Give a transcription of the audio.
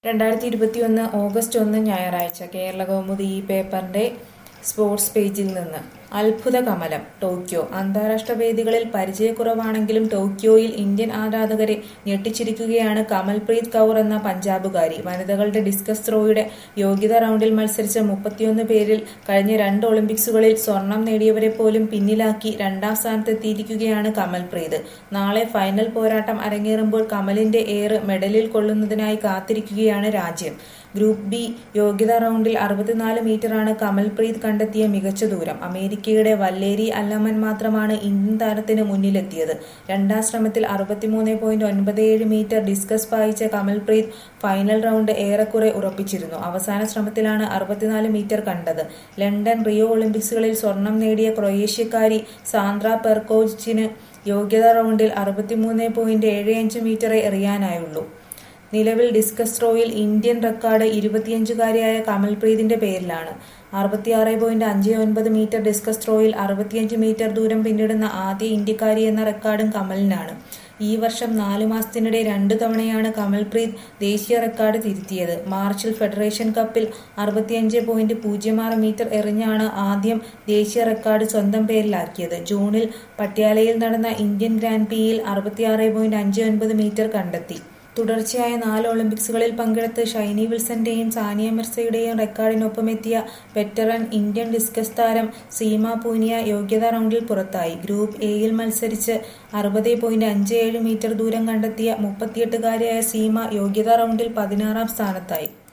രണ്ടായിരത്തി ഇരുപത്തിയൊന്ന് ഓഗസ്റ്റ് ഒന്ന് ഞായറാഴ്ച കേരള കൗമുദി ഈ പേപ്പറിന്റെ സ്പോർട്സ് പേജിൽ നിന്ന് അത്ഭുത കമലം ടോക്കിയോ അന്താരാഷ്ട്ര വേദികളിൽ പരിചയക്കുറവാണെങ്കിലും ടോക്കിയോയിൽ ഇന്ത്യൻ ആരാധകരെ ഞെട്ടിച്ചിരിക്കുകയാണ് കമൽപ്രീത് കൗർ എന്ന പഞ്ചാബുകാരി വനിതകളുടെ ഡിസ്കസ് ത്രോയുടെ യോഗ്യതാ റൗണ്ടിൽ മത്സരിച്ച മുപ്പത്തിയൊന്ന് പേരിൽ കഴിഞ്ഞ രണ്ട് ഒളിമ്പിക്സുകളിൽ സ്വർണം നേടിയവരെ പോലും പിന്നിലാക്കി രണ്ടാം സ്ഥാനത്തെത്തിയിരിക്കുകയാണ് കമൽപ്രീത് നാളെ ഫൈനൽ പോരാട്ടം അരങ്ങേറുമ്പോൾ കമലിന്റെ ഏറ് മെഡലിൽ കൊള്ളുന്നതിനായി കാത്തിരിക്കുകയാണ് രാജ്യം ഗ്രൂപ്പ് ബി യോഗ്യതാ റൗണ്ടിൽ അറുപത്തിനാല് മീറ്ററാണ് കമൽപ്രീത് കണ്ടെത്തിയ മികച്ച ദൂരം അമേരിക്കയുടെ വല്ലേരി അല്ലമൻ മാത്രമാണ് ഇന്ത്യൻ താരത്തിന് മുന്നിലെത്തിയത് രണ്ടാം ശ്രമത്തിൽ അറുപത്തിമൂന്ന് പോയിന്റ് ഒൻപത് ഏഴ് മീറ്റർ ഡിസ്കസ് പായിച്ച കമൽപ്രീത് ഫൈനൽ റൗണ്ട് ഏറെക്കുറെ ഉറപ്പിച്ചിരുന്നു അവസാന ശ്രമത്തിലാണ് അറുപത്തിനാല് മീറ്റർ കണ്ടത് ലണ്ടൻ റിയോ ഒളിമ്പിക്സുകളിൽ സ്വർണം നേടിയ ക്രൊയേഷ്യക്കാരി സാന്ദ്ര പെർക്കോച്ചിന് യോഗ്യതാ റൗണ്ടിൽ അറുപത്തിമൂന്ന് പോയിന്റ് ഏഴ് അഞ്ച് മീറ്ററെ എറിയാനായുള്ളൂ നിലവിൽ ഡിസ്കസ് ത്രോയിൽ ഇന്ത്യൻ റെക്കോർഡ് ഇരുപത്തിയഞ്ചുകാരിയായ കമൽപ്രീതിന്റെ പേരിലാണ് അറുപത്തിയാറ് പോയിന്റ് അഞ്ച് ഒൻപത് മീറ്റർ ഡിസ്കസ് ത്രോയിൽ അറുപത്തിയഞ്ച് മീറ്റർ ദൂരം പിന്നിടുന്ന ആദ്യ ഇന്ത്യക്കാരി എന്ന റെക്കോർഡും കമലിനാണ് ഈ വർഷം നാലു മാസത്തിനിടെ രണ്ടു തവണയാണ് കമൽപ്രീത് ദേശീയ റെക്കോർഡ് തിരുത്തിയത് മാർച്ചിൽ ഫെഡറേഷൻ കപ്പിൽ അറുപത്തിയഞ്ച് പോയിന്റ് പൂജ്യം ആറ് മീറ്റർ എറിഞ്ഞാണ് ആദ്യം ദേശീയ റെക്കോർഡ് സ്വന്തം പേരിലാക്കിയത് ജൂണിൽ പട്യാലയിൽ നടന്ന ഇന്ത്യൻ ഗ്രാൻഡ് പിയിൽ അറുപത്തിയാറ് പോയിന്റ് അഞ്ച് ഒൻപത് മീറ്റർ കണ്ടെത്തി തുടർച്ചയായ നാല് ഒളിമ്പിക്സുകളിൽ പങ്കെടുത്ത് ഷൈനി വിൽസന്റെയും സാനിയ മിർസയുടെയും റെക്കോർഡിനൊപ്പമെത്തിയ വെറ്ററൻ ഇന്ത്യൻ ഡിസ്കസ് താരം സീമ പൂനിയ യോഗ്യതാ റൗണ്ടിൽ പുറത്തായി ഗ്രൂപ്പ് എയിൽ മത്സരിച്ച് അറുപത് പോയിന്റ് അഞ്ച് ഏഴ് മീറ്റർ ദൂരം കണ്ടെത്തിയ മുപ്പത്തിയെട്ടുകാരിയായ സീമ യോഗ്യതാ റൗണ്ടിൽ പതിനാറാം സ്ഥാനത്തായി